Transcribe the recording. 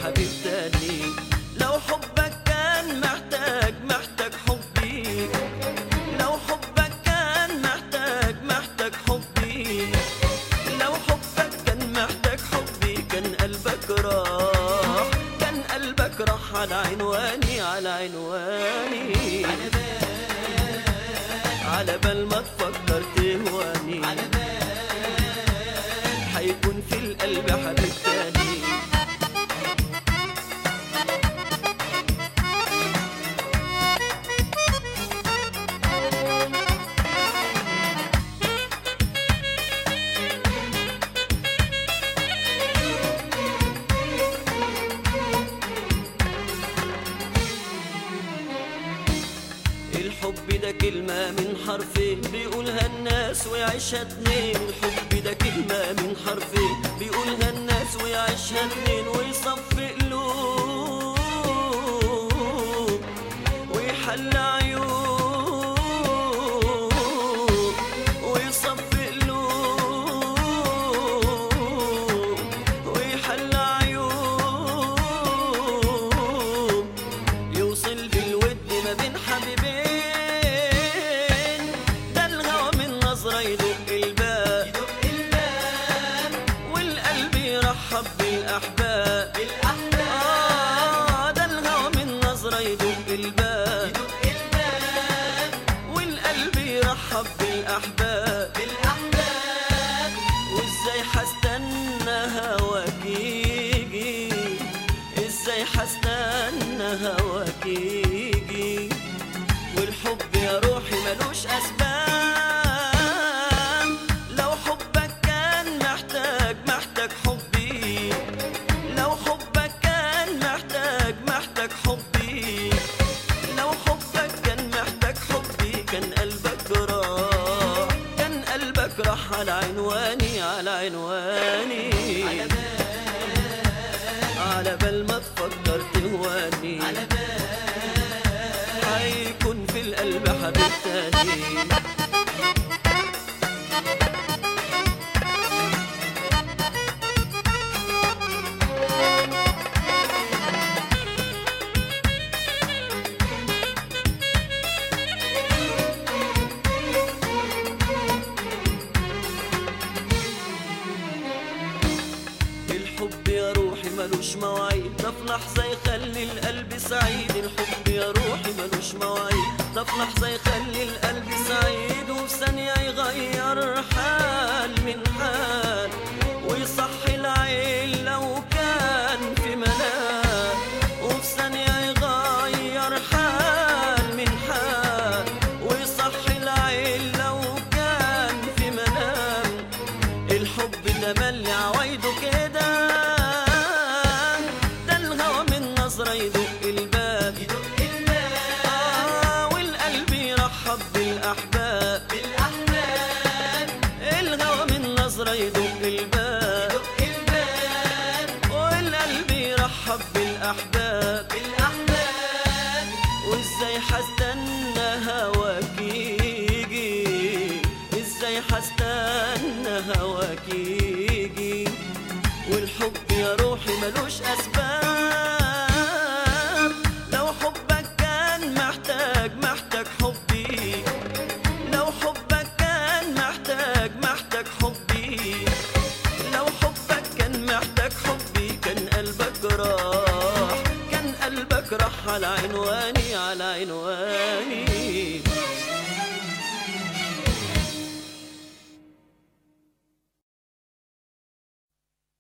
حبيب تاني لو حبك كان محتاج محتاج حبي لو حبك كان محتاج محتاج حبي لو حبك كان محتاج حبي كان قلبك راح كان قلبك راح على عنواني على عنواني على بال على بال ما تفكر تهواني على بال حيكون في القلب حبيب تاني الحب ده كلمة من حرفين بيقولها الناس ويعيشها اتنين الحب ده كلمة من حرفين بيقولها الناس ويعيشها اتنين ويصفي قلوب ويحل عيوب ويصفي قلوب ويحل عيوب يوصل بالود ما بين حبيبين ده الهوى من نظرة يدق الباب يدق الباب والقلب يرحب بالأحباب بالأحباب آه ده الهوى من نظرة يدق الباب يدق الباب والقلب يرحب بالأحباب بالأحباب وازاي حستنى هواك يجي ازاي حستنى هواك يجي والحب يا روحي ملوش اسباب لو حبك كان محتاج محتاج حبي لو حبك كان محتاج محتاج حبي لو حبك كان محتاج حبي كان قلبك راح كان قلبك راح على عنواني على عنواني على بال على بال ما تفكر تهواني على بال هيكون في القلب حبيب تاني الحب يا روحي ملوش مواعيد ده في لحظة يخلي القلب سعيد الحب يا روحي ملوش مواعيد ده في لحظة يخلي القلب سعيد وفي ثانية يغير حال من حال ويصحي العين لو كان في منام وفي ثانية يغير حال من حال ويصحي العين لو كان في منام الحب ده ملي عوايده كده ده الهوى من نظرة يدق الباب يدق الباب آه والقلب يرحب بالأحباب بالأحباب الهوى من نظرة يدق الباب يدق الباب والقلب يرحب بالأحباب بالأحباب وازاي حستنى هواك يجي ازاي حستنى هواك يجي والحب يا روحي ملوش اسباب لو حبك كان محتاج محتاج حبي لو حبك كان محتاج محتاج حبي لو حبك كان محتاج حبي كان قلبك راح كان قلبك راح على عنواني على عنواني